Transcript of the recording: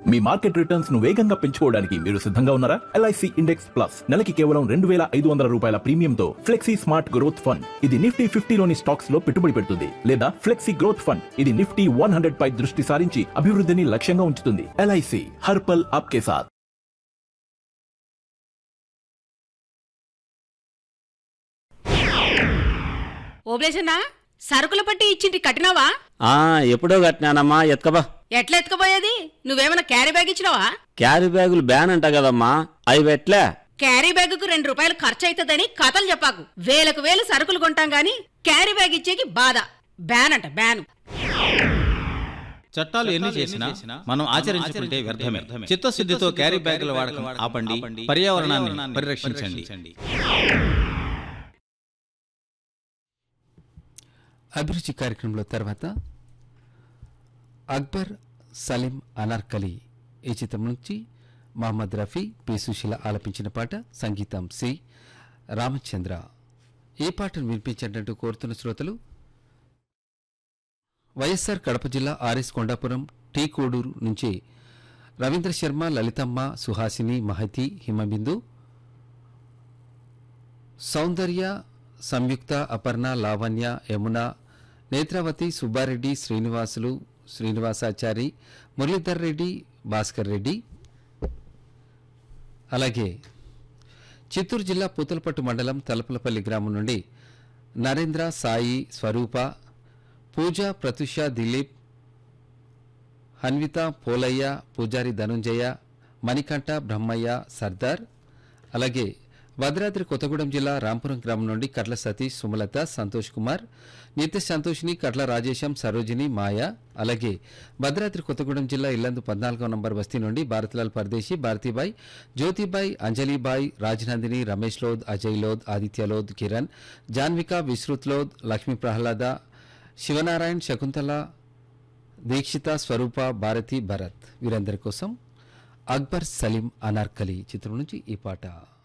మీ market returns ను వేగంగా పెంచుకోవడానికి మీరు సిద్ధంగా ఉన్నారా ఎల్ఐసి ఇండెక్స్ ప్లస్ నెలకి కేవలం రెండు వేల ఐదు వందల రూపాయల ప్రీమియంతో ఫ్లెక్సీ స్మార్ట్ గ్రోత్ ఫండ్ ఇది నిఫ్టీ ఫిఫ్టీలోని స్టాక్స్ లో పెట్టుబడి పెడుతుంది లేదా ఫ్లెక్సీ గ్రోత్ ఫండ్ ఇది నిఫ్టీ వన్ హండ్రెడ్ పై దృష్టి సారించి అభివృద్ధిని లక్ష్యంగా ఉంచుతుంది ఎల్ఐసి హర్పల్ ఆప్కే సాథ్ ఓబ్లేసన్నా సరుకుల పట్టి ఇచ్చింటి కట్టినావా ఆ ఎప్పుడో కట్టినానమ్మా ఎత్కబా ఎట్లా ఎత్తుకుపోయేది నువ్వేమైనా క్యారీ బ్యాగ్ ఇచ్చినావా క్యారీ బ్యాగులు బ్యాన్ అంట కదమ్మా అవి పెట్లే క్యారీ బ్యాగుకు రెండు రూపాయలు ఖర్చు అవుతుందని కథలు చెప్పాకు వేలకు వేలు సరుకులు కొంటాం గాని క్యారీ బ్యాగ్ ఇచ్చేకి బాధ బ్యాన్ అంట బ్యాన్ చట్టాలు ఎన్ని చేసినా మనం ఆచరించుకుంటే వ్యర్థమే చిత్తశుద్ధితో క్యారీ బ్యాగుల వాడకం ఆపండి పర్యావరణాన్ని పరిరక్షించండి అభిరుచి కార్యక్రమంలో తర్వాత అక్బర్ సలీం అనార్కలి ఈ చిత్రం నుంచి మహమ్మద్ రఫీ పి సుశీల ఆలపించిన పాట సంగీతం సి రామచంద్ర ఈ పాటను వినిపించేటట్టు కోరుతున్న శ్రోతలు వైఎస్ఆర్ కడప జిల్లా ఆర్ఎస్ కొండాపురం టీ కోడూరు నుంచి రవీంద్ర శర్మ లలితమ్మ సుహాసిని మహతి హిమబిందు సౌందర్య సంయుక్త అపర్ణ లావణ్య యమున నేత్రావతి సుబ్బారెడ్డి శ్రీనివాసులు శ్రీనివాసాచారి మురళీధర్ రెడ్డి భాస్కర్ రెడ్డి అలాగే చిత్తూరు జిల్లా పూతలపట్టు మండలం తలపలపల్లి గ్రామం నుండి నరేంద్ర సాయి స్వరూప పూజ ప్రతుష దిలీప్ హన్విత పోలయ్య పూజారి ధనుంజయ మణికంఠ బ్రహ్మయ్య సర్దార్ అలాగే భద్రాద్రి కొత్తగూడెం జిల్లా రాంపురం గ్రామం నుండి కట్ల సతీష్ సుమలత సంతోష్ కుమార్ నిత్య సంతోషిని కట్ల రాజేశం సరోజిని మాయ అలాగే భద్రాద్రి కొత్తగూడెం జిల్లా ఇల్లందు పద్నాలుగో నంబర్ బస్తీ నుండి భారతిలాల్ పర్దేశి భారతీబాయ్ జ్యోతిబాయ్ అంజలిబాయ్ రాజనందిని రమేష్ లోద్ అజయ్ లోద్ ఆదిత్య లోద్ కిరణ్ జాన్విక విశ్రుత్ లోద్ లక్ష్మీ ప్రహ్లాద శివనారాయణ్ శకుంతల దీక్షిత స్వరూప భారతి భరత్ వీరందరి కోసం అక్బర్ సలీం అనార్కలి చిత్రం నుంచి ఈ పాట